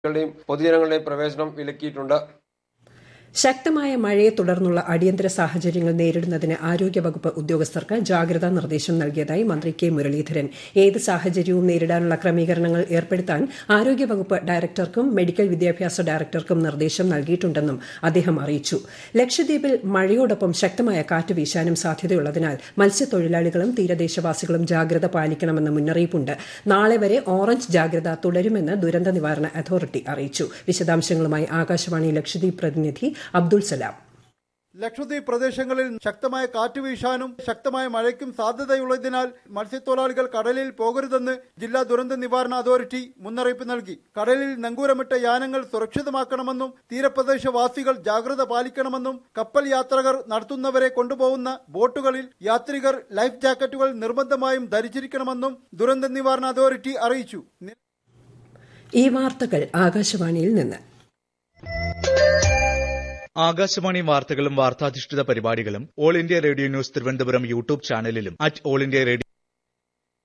ളുടെയും പൊതുജനങ്ങളുടെയും പ്രവേശനം വിലക്കിയിട്ടുണ്ട് ശക്തമായ മഴയെ തുടർന്നുള്ള അടിയന്തര സാഹചര്യങ്ങൾ നേരിടുന്നതിന് ആരോഗ്യവകുപ്പ് ഉദ്യോഗസ്ഥർക്ക് ജാഗ്രതാ നിർദ്ദേശം നൽകിയതായി മന്ത്രി കെ മുരളീധരൻ ഏത് സാഹചര്യവും നേരിടാനുള്ള ക്രമീകരണങ്ങൾ ഏർപ്പെടുത്താൻ ആരോഗ്യവകുപ്പ് ഡയറക്ടർക്കും മെഡിക്കൽ വിദ്യാഭ്യാസ ഡയറക്ടർക്കും നിർദ്ദേശം നൽകിയിട്ടുണ്ടെന്നും അദ്ദേഹം അറിയിച്ചു ലക്ഷദ്വീപിൽ മഴയോടൊപ്പം ശക്തമായ കാറ്റ് വീശാനും സാധ്യതയുള്ളതിനാൽ മത്സ്യത്തൊഴിലാളികളും തീരദേശവാസികളും ജാഗ്രത പാലിക്കണമെന്ന് മുന്നറിയിപ്പുണ്ട് നാളെ വരെ ഓറഞ്ച് ജാഗ്രത തുടരുമെന്ന് ദുരന്ത നിവാരണ അതോറിറ്റി അറിയിച്ചു വിശദാംശങ്ങളുമായി ആകാശവാണി ലക്ഷദ്വീപ് പ്രതിനിധി അബ്ദുൾ സലാം ലക്ഷദ്വീപ് പ്രദേശങ്ങളിൽ ശക്തമായ കാറ്റ് വീശാനും ശക്തമായ മഴയ്ക്കും സാധ്യതയുള്ളതിനാൽ മത്സ്യത്തൊഴിലാളികൾ കടലിൽ പോകരുതെന്ന് ജില്ലാ ദുരന്ത നിവാരണ അതോറിറ്റി മുന്നറിയിപ്പ് നൽകി കടലിൽ നങ്കൂരമിട്ട യാനങ്ങൾ സുരക്ഷിതമാക്കണമെന്നും തീരപ്രദേശവാസികൾ ജാഗ്രത പാലിക്കണമെന്നും കപ്പൽ യാത്രകർ നടത്തുന്നവരെ കൊണ്ടുപോകുന്ന ബോട്ടുകളിൽ യാത്രികർ ലൈഫ് ജാക്കറ്റുകൾ നിർബന്ധമായും ധരിച്ചിരിക്കണമെന്നും ദുരന്ത നിവാരണ അതോറിറ്റി അറിയിച്ചു ഈ വാർത്തകൾ ആകാശവാണിയിൽ നിന്ന് ആകാശവാണി വാർത്തകളും വാർത്താധിഷ്ഠിത പരിപാടികളും All India Radio news Thiruvananthapuram YouTube ചാനലിലും അറ്റ് ഓൾ ഇന്ത്യ റേഡിയോ